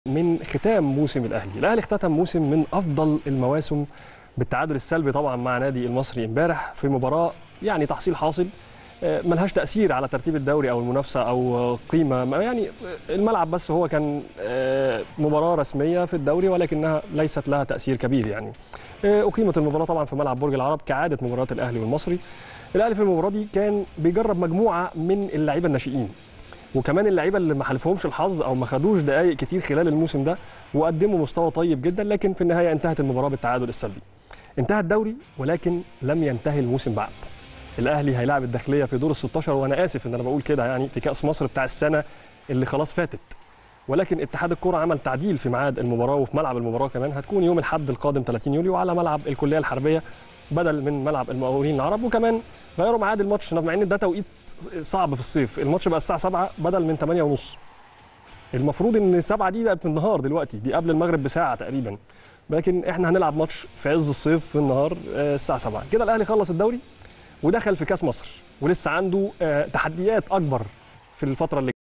من ختام موسم الاهلي الاهلي اختتم موسم من افضل المواسم بالتعادل السلبي طبعا مع نادي المصري امبارح في مباراه يعني تحصيل حاصل آه، ملهاش تاثير على ترتيب الدوري او المنافسه او قيمه ما- يعني الملعب بس هو كان آه، مباراه رسميه في الدوري ولكنها ليست لها تاثير كبير يعني آه، اقيمت المباراه طبعا في ملعب برج العرب كعاده مباريات الاهلي والمصري الاهلي في المباراه دي كان بيجرب مجموعه من اللعيبه الناشئين وكمان اللعيبه اللي ما حالفهمش الحظ او ما خدوش دقائق كتير خلال الموسم ده وقدموا مستوى طيب جدا لكن في النهايه انتهت المباراه بالتعادل السلبي. انتهى الدوري ولكن لم ينتهي الموسم بعد. الاهلي هيلاعب الداخليه في دور ال 16 وانا اسف ان انا بقول كده يعني في كاس مصر بتاع السنه اللي خلاص فاتت. ولكن اتحاد الكره عمل تعديل في ميعاد المباراه وفي ملعب المباراه كمان هتكون يوم الاحد القادم 30 يوليو على ملعب الكليه الحربيه بدل من ملعب المقاولين العرب وكمان غيروا ميعاد الماتش مع ان ده توقيت صعب في الصيف الماتش بقى الساعه 7 بدل من 8 ونص المفروض ان 7 دي بقت من النهار دلوقتي دي قبل المغرب بساعه تقريبا لكن احنا هنلعب ماتش في عز الصيف في النهار آه، الساعه 7 كده الاهلي خلص الدوري ودخل في كاس مصر ولسه عنده آه، تحديات اكبر في الفتره اللي